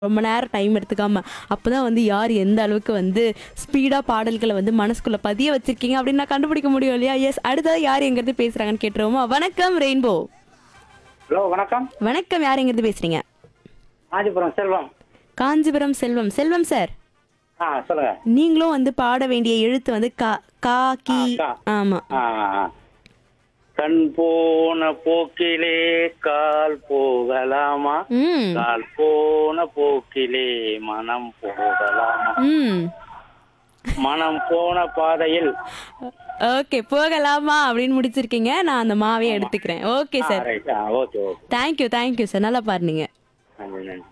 ரொம்ப நேரம் டைம் எடுத்துக்காம அப்பதான் வந்து யார் எந்த அளவுக்கு வந்து ஸ்பீடா பாடல்களை வந்து மனசுக்குள்ள பதிய வச்சிருக்கீங்க அப்படின்னு நான் கண்டுபிடிக்க முடியும் இல்லையா எஸ் அடுத்தது யார் எங்கிறது பேசுறாங்கன்னு கேட்டுருவோமா வணக்கம் ரெயின்போ ஹலோ வணக்கம் வணக்கம் யார் எங்கிறது பேசுறீங்க ஆதிபுரம் செல்வம் காஞ்சிபுரம் செல்வம் செல்வம் சார் ஆ சொல்லுங்க நீங்களும் வந்து பாட வேண்டிய எழுத்து வந்து கா கா கி ஆ, கா. ஆமா ஆ, ஆ, ஆ. கண் போன போக்கிலே கால் போகலாமா ம் கால் போன போக்கிலே மனம் போகலாமா ம் மனம் போன பாதையில் ஓகே போகலாமா அப்படின்னு முடிச்சிருக்கீங்க நான் அந்த மாவே எடுத்துக்கிறேன் ஓகே சார் ரைட் ஆ okay okay thank you thank you sir நல்லா பாருங்க நன்றி நன்றி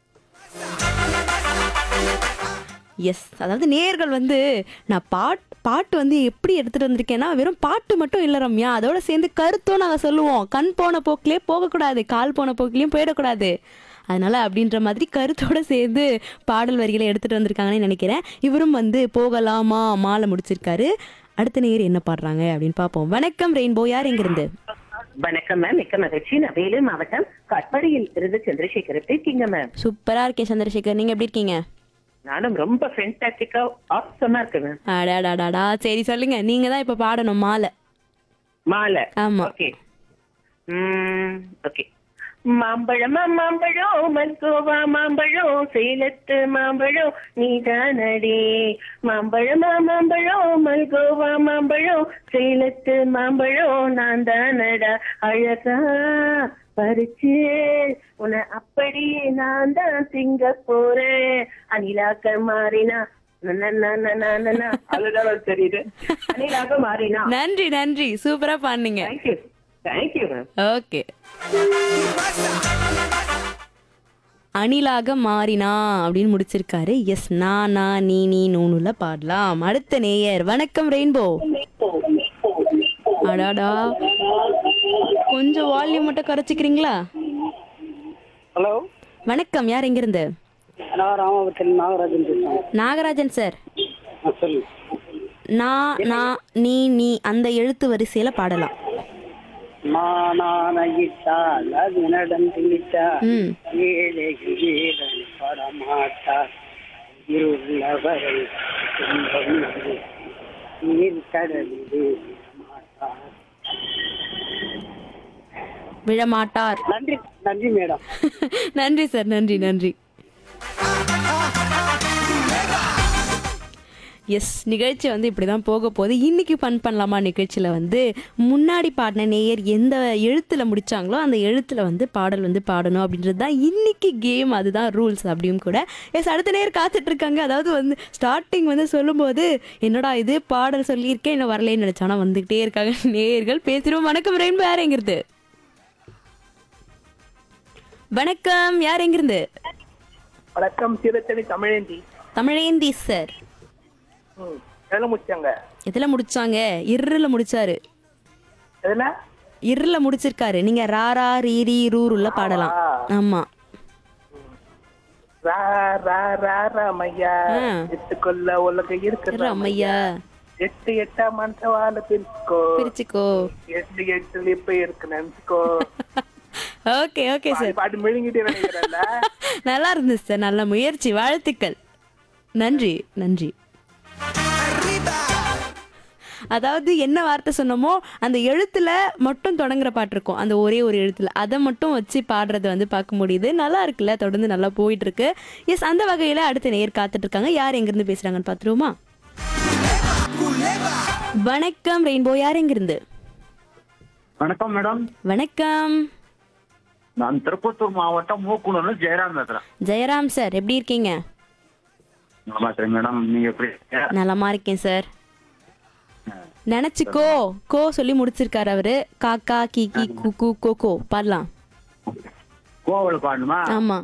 எஸ் அதாவது நேர்கள் வந்து நான் பாட் பாட்டு வந்து எப்படி எடுத்துட்டு வந்திருக்கேன்னா வெறும் பாட்டு மட்டும் இல்லை ரம்யா அதோட சேர்ந்து கருத்தும் நாங்கள் சொல்லுவோம் கண் போன போக்கிலே போகக்கூடாது கால் போன போக்கிலையும் போயிடக்கூடாது அதனால அப்படின்ற மாதிரி கருத்தோட சேர்ந்து பாடல் வரிகளை எடுத்துட்டு வந்திருக்காங்கன்னு நினைக்கிறேன் இவரும் வந்து போகலாமா மாலை முடிச்சிருக்காரு அடுத்த நேர் என்ன பாடுறாங்க அப்படின்னு பார்ப்போம் வணக்கம் ரெயின்போ யார் எங்கிருந்து வணக்கம் மேம் மிக்க மகிழ்ச்சி நான் வேலூர் மாவட்டம் கட்படியில் இருந்து சந்திரசேகர் எப்படி இருக்கீங்க மேம் சூப்பரா இருக்கேன் சந்திரசேகர் நீங்க எப்படி இருக்கீங்க நானும் ரொம்ப ஃபென்டாஸ்டிக்கா ஆசமா இருக்கேன் மேம் அடாடாடாடா சரி சொல்லுங்க நீங்க தான் இப்ப பாடணும் மாலை மாலை ஆமா. ஓகே ம் ஓகே மாம்பழமா மாம்பழம் மல்கோவா மாம்பழம் சேலத்து மாம்பழம் நீதானடே மாம்பழமா மாம்பழம் மல்கோவா மாம்பழம் சேலத்து மாம்பழம் நான் தானடா அழகா பறிச்சு உன்னை அப்படியே நான் தான் திங்க போறேன் அனிலாக்க மாறினா அதுதான் தெரியுது அனிலாக மாறினா நன்றி நன்றி சூப்பரா பாடுனீங்க தேங்க்யூ தேங்க்யூ மேம் ஓகே அணிலாக மாறினா அப்படின்னு முடிச்சிருக்காரு எஸ் நான் நான் நீ நீ நூனுல பாடலாம் அடுத்த நேயர் வணக்கம் ரெயின்போ அடாடா கொஞ்சம் வால்யூம் மட்டும் குறைச்சிக்கிறீங்களா ஹலோ வணக்கம் யார் எங்கிருந்து நான் ராமபுரத்தில் நாகராஜன் பேசுறேன் நாகராஜன் சார் ஆ, சொல்லுங்க நான் நான் நீ நீ அந்த எழுத்து வரிசையில பாடலாம் மானானகிட்டா லகுனடம் திணித்தா ம் ஏழை வீரன் படமாட்டா இருளவரை துன்பம் இது. நீர் கடலிலே மாட்டார் விழமாட்டார் நன்றி நன்றி மேடம் நன்றி சார் நன்றி நன்றி எஸ் நிகழ்ச்சி வந்து இப்படி தான் போக போகுது இன்னைக்கு ஃபன் பண்ணலாமா நிகழ்ச்சியில் வந்து முன்னாடி பாடின நேயர் எந்த எழுத்தில் முடிச்சாங்களோ அந்த எழுத்தில் வந்து பாடல் வந்து பாடணும் அப்படின்றது தான் இன்னைக்கு கேம் அதுதான் ரூல்ஸ் அப்படியும் கூட எஸ் அடுத்த நேயர் காத்துட்டு இருக்காங்க அதாவது வந்து ஸ்டார்டிங் வந்து சொல்லும்போது என்னடா இது பாடல் சொல்லியிருக்கேன் இன்னும் வரலேன்னு நினச்சா ஆனால் வந்துகிட்டே இருக்காங்க நேயர்கள் பேசிடுவோம் வணக்கம் ரெயின்போ யார் எங்கிறது வணக்கம் யார் எங்கிருந்து வணக்கம் சிறுத்தணி தமிழேந்தி தமிழேந்தி சார் ம் எதில் முடிச்சாங்க எதுல முடிச்சாங்க இருல முடிச்சாரு எதுல இருல முடிச்சிருக்காரு நீங்க ராரா ரீரி ரூருல பாடலாம் ஆமா ரா ரா ரா ராமையா ஆ. எட்டுக்குள்ள உலக இருக்கு ராமையா எட்டு எட்டா மனசவால பிரிச்சுக்கோ பிரிச்சுக்கோ எட்டு எட்டு இப்ப இருக்கு நினைச்சுக்கோ ஓகே ஓகே சார் பாட்டு மெழுங்கிட்டே நினைக்கிறேன்ல நல்லா இருந்துச்சு சார் நல்ல முயற்சி வாழ்த்துக்கள் நன்றி நன்றி அதாவது என்ன வார்த்தை சொன்னோமோ அந்த எழுத்துல மட்டும் தொடங்குற பாட்டு இருக்கும் அந்த ஒரே ஒரு எழுத்துல அதை மட்டும் வச்சு பாடுறத வந்து பார்க்க முடியுது நல்லா இருக்குல்ல தொடர்ந்து நல்லா போயிட்டு இருக்கு எஸ் அந்த வகையில அடுத்த நேர் காத்துட்டு இருக்காங்க யார் எங்கிருந்து பேசுறாங்கன்னு பாத்துருவோமா வணக்கம் ரெயின்போ யார் எங்கிருந்து வணக்கம் மேடம் வணக்கம் நான் திருப்பத்தூர் மாவட்டம் மூக்குனூர்ல ஜெயராம் பேசுறேன் ஜெயராம் சார் எப்படி இருக்கீங்க நல்லா சரி மேடம் நீங்க எப்படி இருக்கீங்க? நலமா இருக்கேன் சார் நினைச்சுக்கோ கோ சொல்லி முடிச்சிருக்காரு அவரு காக்கா கீக்கி குக்கு கோகோ பாடலாம் கோவில் பாடணுமா ஆமா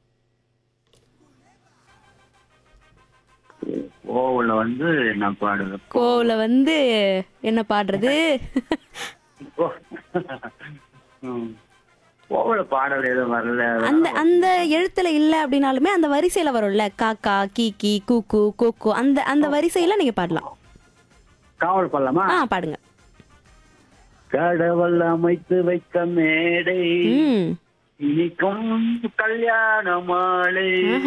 கோவில்ல வந்து என்ன பாடுது கோவுல வந்து என்ன பாடுறது கோ- ம். கோவில பாடல் எதுவும் வரல அந்த அந்த எழுத்துல இல்ல அப்படின்னாலுமே அந்த வரிசையில வரும்ல காக்கா கீக்கி கூக்கு கோகோ அந்த அந்த வரிசையில நீங்க பாடலாம் காவல் பாடலாமா ஆ பாடுங்க கடவுள் அமைத்து வைக்க மேடை ம் இனிக்கும் கல்யாண மாலை